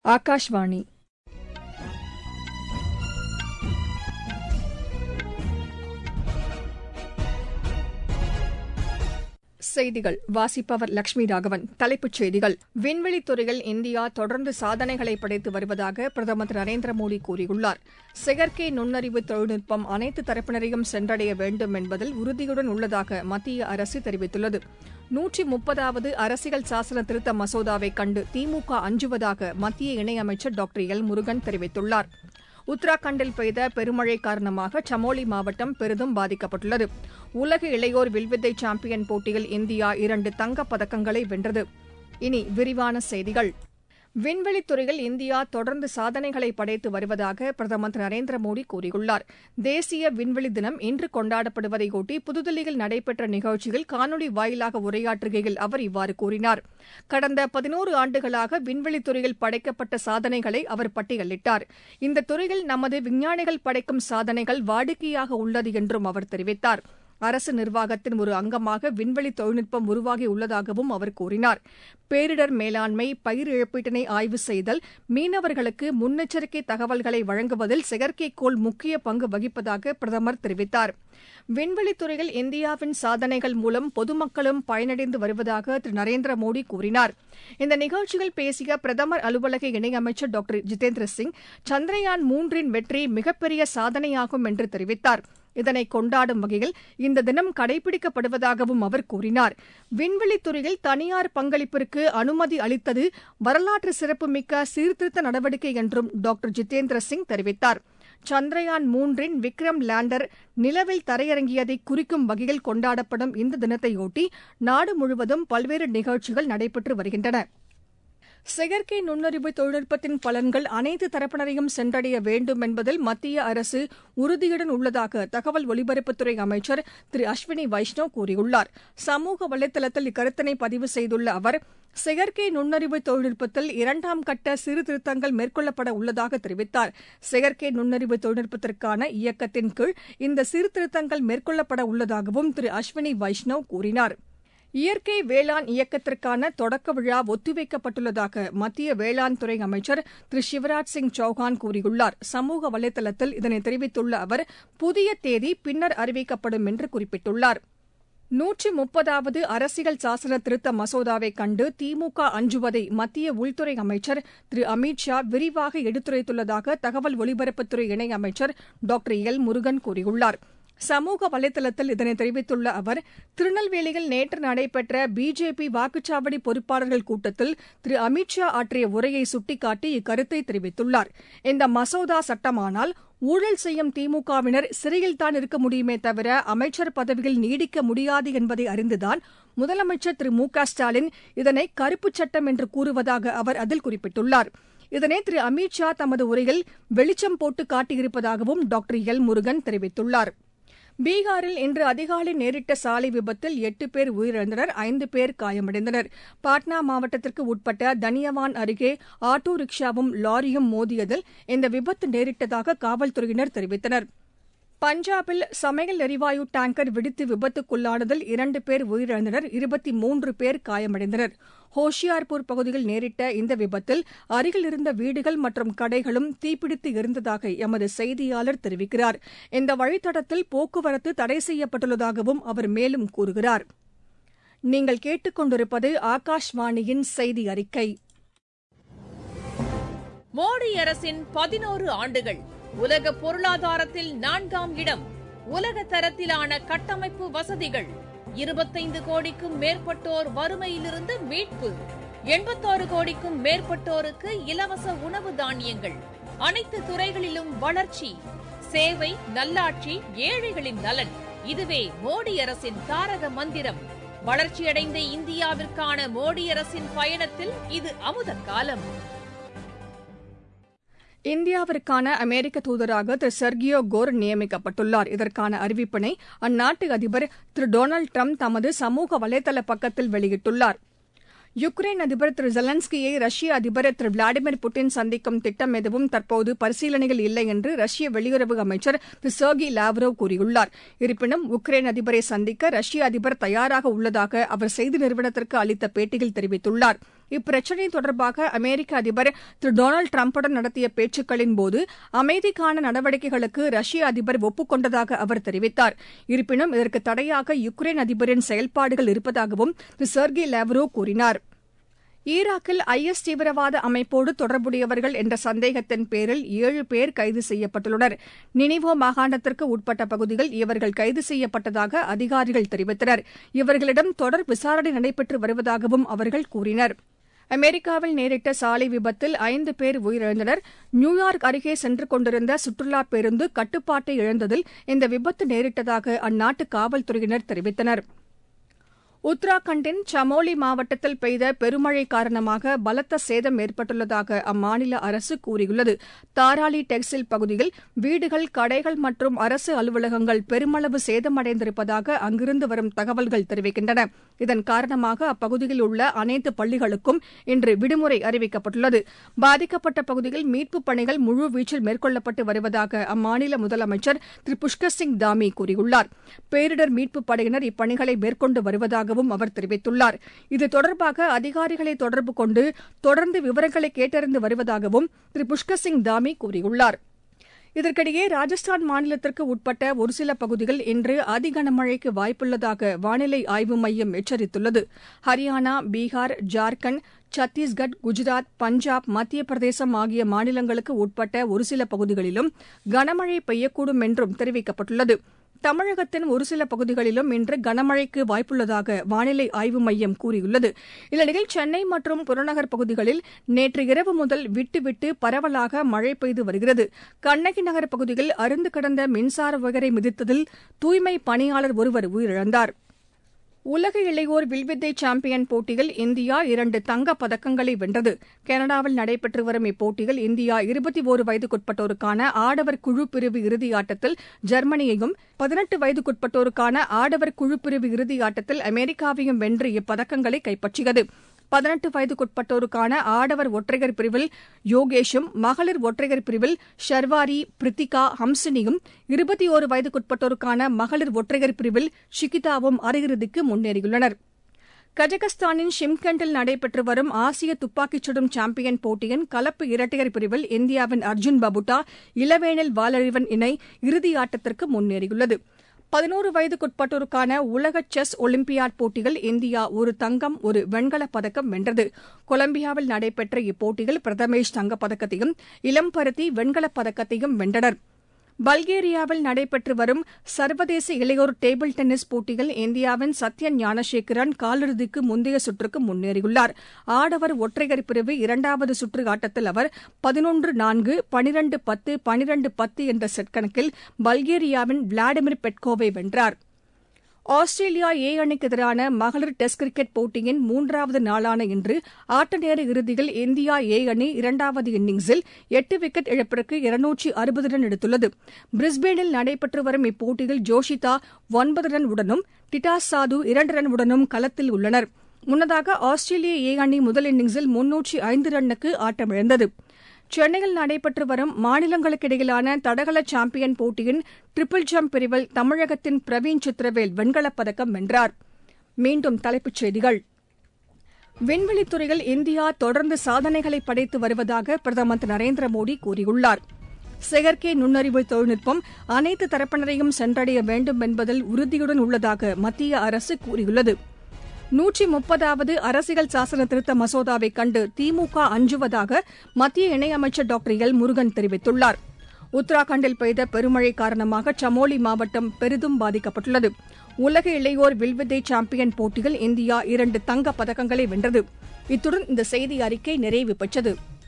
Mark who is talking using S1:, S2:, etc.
S1: ஆகாஷ்வாணி செய்திகள் வாசிப்பவர் லட்சுமி ராகவன் தலைப்புச் செய்திகள் விண்வெளித் துறையில் இந்தியா தொடர்ந்து சாதனைகளை படைத்து வருவதாக பிரதமர் திரு நரேந்திர மோடி கூறியுள்ளார் செயற்கை நுண்ணறிவு தொழில்நுட்பம் அனைத்து தரப்பினரையும் சென்றடைய வேண்டும் என்பதில் உறுதியுடன் உள்ளதாக மத்திய அரசு தெரிவித்துள்ளது நூற்றி முப்பதாவது அரசியல் சாசன திருத்த மசோதாவை கண்டு திமுக அஞ்சுவதாக மத்திய இணையமைச்சர் டாக்டர் எல் முருகன் தெரிவித்துள்ளார் உத்தராகண்டில் பெய்த பெருமழை காரணமாக சமோலி மாவட்டம் பெரிதும் பாதிக்கப்பட்டுள்ளது உலக இளையோர் வில்வித்தை சாம்பியன் போட்டியில் இந்தியா இரண்டு தங்கப் பதக்கங்களை வென்றது இனி விரிவான செய்திகள் விண்வெளித் துறையில் இந்தியா தொடர்ந்து சாதனைகளை படைத்து வருவதாக பிரதமர் திரு நரேந்திர மோடி கூறியுள்ளார் தேசிய விண்வெளி தினம் இன்று கொண்டாடப்படுவதையொட்டி புதுதில்லியில் நடைபெற்ற நிகழ்ச்சியில் காணொலி வாயிலாக உரையாற்றுகையில் அவர் இவ்வாறு கூறினார் கடந்த பதினோரு ஆண்டுகளாக விண்வெளித் துறையில் படைக்கப்பட்ட சாதனைகளை அவர் பட்டியலிட்டார் இந்த துறையில் நமது விஞ்ஞானிகள் படைக்கும் சாதனைகள் வாடிக்கையாக உள்ளது என்றும் அவர் தெரிவித்தார் அரசு நிர்வாகத்தின் ஒரு அங்கமாக விண்வெளி தொழில்நுட்பம் உருவாகி உள்ளதாகவும் அவர் கூறினார் பேரிடர் மேலாண்மை பயிர் இழப்பீட்டினை ஆய்வு செய்தல் மீனவர்களுக்கு முன்னெச்சரிக்கை தகவல்களை வழங்குவதில் செயற்கைக்கோள் முக்கிய பங்கு வகிப்பதாக பிரதமர் தெரிவித்தார் விண்வெளித் துறையில் இந்தியாவின் சாதனைகள் மூலம் பொதுமக்களும் பயனடைந்து வருவதாக திரு நரேந்திர மோடி கூறினார் இந்த நிகழ்ச்சியில் பேசிய பிரதமர் அலுவலக இணையமைச்சர் டாக்டர் ஜிதேந்திர சிங் சந்திரயான் மூன்றின் வெற்றி மிகப்பெரிய சாதனையாகும் என்று தெரிவித்தார் இதனை கொண்டாடும் வகையில் இந்த தினம் கடைபிடிக்கப்படுவதாகவும் அவர் கூறினார் விண்வெளித் துறையில் தனியார் பங்களிப்பிற்கு அனுமதி அளித்தது வரலாற்று சிறப்புமிக்க சீர்திருத்த நடவடிக்கை என்றும் டாக்டர் ஜிதேந்திர சிங் தெரிவித்தார் சந்திரயான் மூன்றின் விக்ரம் லேண்டர் நிலவில் தரையிறங்கியதை குறிக்கும் வகையில் கொண்டாடப்படும் இந்த தினத்தையொட்டி நாடு முழுவதும் பல்வேறு நிகழ்ச்சிகள் நடைபெற்று வருகின்றன செயற்கை நுண்ணறிவு தொழில்நுட்பத்தின் பலன்கள் அனைத்து தரப்பினரையும் சென்றடைய வேண்டும் என்பதில் மத்திய அரசு உறுதியுடன் உள்ளதாக தகவல் ஒலிபரப்புத்துறை அமைச்சர் திரு அஸ்வினி வைஷ்ணவ் கூறியுள்ளார் சமூக வலைதளத்தில் இக்கருத்தினை பதிவு செய்துள்ள அவர் செயற்கை நுண்ணறிவு தொழில்நுட்பத்தில் இரண்டாம் கட்ட சீர்திருத்தங்கள் மேற்கொள்ளப்பட உள்ளதாக தெரிவித்தார் செயற்கை நுண்ணறிவு தொழில்நுட்பத்திற்கான இயக்கத்தின் கீழ் இந்த சீர்திருத்தங்கள் மேற்கொள்ளப்பட உள்ளதாகவும் திரு அஸ்வினி வைஷ்ணவ் கூறினார் இயற்கை வேளாண் இயக்கத்திற்கான தொடக்க விழா ஒத்திவைக்கப்பட்டுள்ளதாக மத்திய வேளாண் துறை அமைச்சர் திரு சிவராஜ் சிங் சௌஹான் கூறியுள்ளார் சமூக வலைதளத்தில் இதனை தெரிவித்துள்ள அவர் புதிய தேதி பின்னர் அறிவிக்கப்படும் என்று குறிப்பிட்டுள்ளார் நூற்றி முப்பதாவது அரசியல் சாசன திருத்த மசோதாவை கண்டு திமுக அஞ்சுவதை மத்திய உள்துறை அமைச்சர் திரு அமித் ஷா விரிவாக எடுத்துரைத்துள்ளதாக தகவல் ஒலிபரப்புத்துறை இணையமைச்சர் டாக்டர் எல் முருகன் கூறியுள்ளார் சமூக வலைதளத்தில் இதனை தெரிவித்துள்ள அவர் திருநெல்வேலியில் நேற்று நடைபெற்ற பிஜேபி வாக்குச்சாவடி பொறுப்பாளர்கள் கூட்டத்தில் திரு அமித் ஷா ஆற்றிய உரையை சுட்டிக்காட்டி இக்கருத்தை தெரிவித்துள்ளார் இந்த மசோதா சட்டமானால் ஊழல் செய்யும் திமுகவினர் சிறையில்தான் இருக்க முடியுமே தவிர அமைச்சர் பதவியில் நீடிக்க முடியாது என்பதை அறிந்துதான் முதலமைச்சர் திரு மு க ஸ்டாலின் இதனை கருப்புச் சட்டம் என்று கூறுவதாக அவர் அதில் குறிப்பிட்டுள்ளார் இதனை திரு அமித் ஷா தமது உரையில் வெளிச்சம் போட்டு காட்டியிருப்பதாகவும் டாக்டர் எல் முருகன் தெரிவித்துள்ளார் பீகாரில் இன்று அதிகாலை நேரிட்ட சாலை விபத்தில் எட்டு பேர் உயிரிழந்தனர் ஐந்து பேர் காயமடைந்தனர் பாட்னா மாவட்டத்திற்கு உட்பட்ட தனியவான் அருகே ஆட்டோ ரிக்ஷாவும் லாரியும் மோதியதில் இந்த விபத்து நேரிட்டதாக காவல்துறையினர் தெரிவித்தனர் பஞ்சாபில் சமையல் எரிவாயு டேங்கர் வெடித்து விபத்துக்குள்ளானதில் இரண்டு பேர் உயிரிழந்தனர் இருபத்தி மூன்று பேர் காயமடைந்தனர் ஹோஷியார்பூர் பகுதியில் நேரிட்ட இந்த விபத்தில் அருகில் இருந்த வீடுகள் மற்றும் கடைகளும் தீப்பிடித்து எரிந்ததாக எமது செய்தியாளர் தெரிவிக்கிறார் இந்த வழித்தடத்தில் போக்குவரத்து தடை செய்யப்பட்டுள்ளதாகவும் அவர் மேலும் கூறுகிறார் நீங்கள் கேட்டுக்கொண்டிருப்பது ஆகாஷ்வாணியின் செய்தி அறிக்கை
S2: மோடி அரசின் பதினோரு ஆண்டுகள் உலக பொருளாதாரத்தில் நான்காம் இடம் உலக தரத்திலான கட்டமைப்பு வசதிகள் இருபத்தைந்து கோடிக்கும் மேற்பட்டோர் வறுமையிலிருந்து மீட்பு எண்பத்தாறு கோடிக்கும் மேற்பட்டோருக்கு இலவச உணவு தானியங்கள் அனைத்து துறைகளிலும் வளர்ச்சி சேவை நல்லாட்சி ஏழைகளின் நலன் இதுவே மோடி அரசின் தாரக மந்திரம் வளர்ச்சியடைந்த இந்தியாவிற்கான மோடி அரசின் பயணத்தில் இது அமுத காலம்
S1: இந்தியாவிற்கான அமெரிக்க தூதராக திரு செர்கியோ கோர் நியமிக்கப்பட்டுள்ளார் இதற்கான அறிவிப்பினை அந்நாட்டு அதிபர் திரு டொனால்டு ட்ரம்ப் தமது சமூக வலைதள பக்கத்தில் வெளியிட்டுள்ளார் யுக்ரைன் அதிபர் திரு ஜெலன்ஸ்கியை ரஷ்ய அதிபர் திரு விளாடிமிர் புட்டின் சந்திக்கும் திட்டம் எதுவும் தற்போது பரிசீலனையில் இல்லை என்று ரஷ்ய வெளியுறவு அமைச்சர் திரு சர்கி லாவ்ரோவ் கூறியுள்ளார் இருப்பினும் உக்ரைன் அதிபரை சந்திக்க ரஷ்ய அதிபர் தயாராக உள்ளதாக அவர் செய்தி நிறுவனத்திற்கு அளித்த பேட்டியில் தெரிவித்துள்ளார் இப்பிரச்சினை தொடர்பாக அமெரிக்க அதிபர் திரு டொனால்டு டிரம்புடன் நடத்திய பேச்சுக்களின் போது அமைதிக்கான நடவடிக்கைகளுக்கு ரஷ்ய அதிபர் ஒப்புக் கொண்டதாக அவர் தெரிவித்தார் இருப்பினும் இதற்கு தடையாக யுக்ரைன் அதிபரின் செயல்பாடுகள் இருப்பதாகவும் திரு செர்கி லேவ்ரோவ் கூறினார் ஈராக்கில் ஐஎஸ் தீவிரவாத அமைப்போடு தொடர்புடையவர்கள் என்ற சந்தேகத்தின் பேரில் ஏழு பேர் கைது செய்யப்பட்டுள்ளனர் நினிவோ மாகாணத்திற்கு உட்பட்ட பகுதியில் இவர்கள் கைது செய்யப்பட்டதாக அதிகாரிகள் தெரிவித்தனர் இவர்களிடம் தொடர் விசாரணை நடைபெற்று வருவதாகவும் அவர்கள் கூறினர் அமெரிக்காவில் நேரிட்ட சாலை விபத்தில் ஐந்து பேர் உயிரிழந்தனர் நியூயார்க் அருகே சென்று கொண்டிருந்த சுற்றுலா பேருந்து கட்டுப்பாட்டை இழந்ததில் இந்த விபத்து நேரிட்டதாக அந்நாட்டு காவல்துறையினர் தெரிவித்தனர் உத்தராகண்டின் சமோலி மாவட்டத்தில் பெய்த பெருமழை காரணமாக பலத்த சேதம் ஏற்பட்டுள்ளதாக அம்மாநில அரசு கூறியுள்ளது தாராளி டெக்ஸ்டைல் பகுதியில் வீடுகள் கடைகள் மற்றும் அரசு அலுவலகங்கள் பெருமளவு சேதமடைந்திருப்பதாக அங்கிருந்து வரும் தகவல்கள் தெரிவிக்கின்றன இதன் காரணமாக அப்பகுதியில் உள்ள அனைத்து பள்ளிகளுக்கும் இன்று விடுமுறை அறிவிக்கப்பட்டுள்ளது பாதிக்கப்பட்ட பகுதியில் மீட்புப் பணிகள் முழுவீச்சில் மேற்கொள்ளப்பட்டு வருவதாக அம்மாநில முதலமைச்சர் திரு புஷ்கர் சிங் தாமி கூறியுள்ளார் பேரிடர் மீட்புப் படையினர் இப்பணிகளை மேற்கொண்டு வருவதாக வருவதாகவும் அவர் தெரிவித்துள்ளார் இது தொடர்பாக அதிகாரிகளை தொடர்பு கொண்டு தொடர்ந்து விவரங்களை கேட்டறிந்து வருவதாகவும் திரு புஷ்கர் சிங் தாமி கூறியுள்ளார் இதற்கிடையே ராஜஸ்தான் மாநிலத்திற்கு உட்பட்ட ஒரு சில பகுதிகள் இன்று அதிகனமழைக்கு வாய்ப்புள்ளதாக வானிலை ஆய்வு மையம் எச்சரித்துள்ளது ஹரியானா பீகார் ஜார்க்கண்ட் சத்தீஸ்கட் குஜராத் பஞ்சாப் மத்திய பிரதேசம் ஆகிய மாநிலங்களுக்கு உட்பட்ட ஒரு சில பகுதிகளிலும் கனமழை பெய்யக்கூடும் என்றும் தெரிவிக்கப்பட்டுள்ளது தமிழகத்தின் ஒரு சில பகுதிகளிலும் இன்று கனமழைக்கு வாய்ப்புள்ளதாக வானிலை ஆய்வு மையம் கூறியுள்ளது இந்நிலையில் சென்னை மற்றும் புறநகர் பகுதிகளில் நேற்று இரவு முதல் விட்டுவிட்டு பரவலாக மழை பெய்து வருகிறது கண்ணகி நகர் பகுதியில் அருந்து கிடந்த மின்சார வயரை மிதித்ததில் தூய்மை பணியாளர் ஒருவர் உயிரிழந்தார் உலக இளையோர் வில்வித்தை சாம்பியன் போட்டியில் இந்தியா இரண்டு தங்கப் பதக்கங்களை வென்றது கனடாவில் நடைபெற்று வரும் இப்போட்டியில் இந்தியா இருபத்தி ஒரு வயதுக்குட்பட்டோருக்கான ஆடவர் குழு பிரிவு இறுதியாட்டத்தில் ஜெர்மனியையும் பதினெட்டு வயதுக்குட்பட்டோருக்கான ஆடவர் குழு பிரிவு இறுதியாட்டத்தில் அமெரிக்காவையும் வென்று இப்பதக்கங்களை கைப்பற்றியது பதினெட்டு வயதுக்குட்பட்டோருக்கான ஆடவர் ஒற்றையர் பிரிவில் யோகேஷும் மகளிர் ஒற்றையர் பிரிவில் ஷர்வாரி பிரித்திகா ஹம்சினியும் இருபத்தி ஒரு வயதுக்குட்பட்டோருக்கான மகளிர் ஒற்றையர் பிரிவில் ஷிகிதாவும் அரையிறுதிக்கு முன்னேறியுள்ளனர் கஜகஸ்தானின் ஷிம்கண்டில் நடைபெற்று வரும் ஆசிய துப்பாக்கிச் சுடும் சாம்பியன் போட்டியின் கலப்பு இரட்டையர் பிரிவில் இந்தியாவின் அர்ஜுன் பபுட்டா இளவேனில் வாலறிவன் இணை இறுதியாட்டத்திற்கு முன்னேறியுள்ளது பதினோரு வயதுக்குட்பட்டோருக்கான உலக செஸ் ஒலிம்பியாட் போட்டியில் இந்தியா ஒரு தங்கம் ஒரு வெண்கலப் பதக்கம் வென்றது கொலம்பியாவில் நடைபெற்ற இப்போட்டியில் பிரதமேஷ் தங்கப்பதக்கத்தையும் இளம்பருத்தி வெண்கலப் பதக்கத்தையும் வென்றனர் பல்கேரியாவில் நடைபெற்று வரும் சர்வதேச இளையோர் டேபிள் டென்னிஸ் போட்டியில் இந்தியாவின் சத்யன் ஞானசேகரன் காலிறுதிக்கு முந்தைய சுற்றுக்கு முன்னேறியுள்ளார் ஆடவர் ஒற்றையர் பிரிவு இரண்டாவது சுற்று ஆட்டத்தில் அவர் பதினொன்று நான்கு பனிரண்டு பத்து பனிரண்டு பத்து என்ற செட் கணக்கில் பல்கேரியாவின் விளாடிமிர் பெட்கோவை வென்றார் ஆஸ்திரேலியா ஏ அணிக்கு எதிரான மகளிர் டெஸ்ட் கிரிக்கெட் போட்டியின் மூன்றாவது நாளான இன்று ஆட்ட நேர இறுதியில் இந்தியா ஏ அணி இரண்டாவது இன்னிங்ஸில் எட்டு விக்கெட் இழப்பிற்கு இருநூற்றி அறுபது ரன் எடுத்துள்ளது பிரிஸ்பேனில் நடைபெற்று வரும் இப்போட்டியில் ஜோஷிதா ஒன்பது ரன் உடனும் டிட்டாஸ் சாது இரண்டு ரன் உடனும் களத்தில் உள்ளனர் முன்னதாக ஆஸ்திரேலிய ஏ அணி முதல் இன்னிங்ஸில் முன்னூற்றி ஐந்து ரன்னுக்கு ஆட்டமிழந்தது சென்னையில் நடைபெற்று வரும் மாநிலங்களுக்கு இடையிலான தடகள சாம்பியன் போட்டியின் ட்ரிபிள் ஜம்ப் பிரிவில் தமிழகத்தின் பிரவீன் சித்திரவேல் வெண்கலப் பதக்கம் வென்றார் மீண்டும் தலைப்புச் செய்திகள் விண்வெளித்துறையில் இந்தியா தொடர்ந்து சாதனைகளை படைத்து வருவதாக பிரதமர் திரு நரேந்திர மோடி கூறியுள்ளார் செயற்கை நுண்ணறிவு தொழில்நுட்பம் அனைத்து தரப்பினரையும் சென்றடைய வேண்டும் என்பதில் உறுதியுடன் உள்ளதாக மத்திய அரசு கூறியுள்ளது நூற்றி முப்பதாவது அரசியல் சாசன திருத்த மசோதாவை கண்டு திமுக அஞ்சுவதாக மத்திய இணையமைச்சர் டாக்டர் எல் முருகன் தெரிவித்துள்ளார் உத்தராகண்டில் பெய்த பெருமழை காரணமாக சமோலி மாவட்டம் பெரிதும் பாதிக்கப்பட்டுள்ளது உலக இளையோர் வில்வித்தை சாம்பியன் போட்டியில் இந்தியா இரண்டு தங்கப் பதக்கங்களை வென்றது இத்துடன் இந்த செய்தி அறிக்கை நிறைவு பெற்றது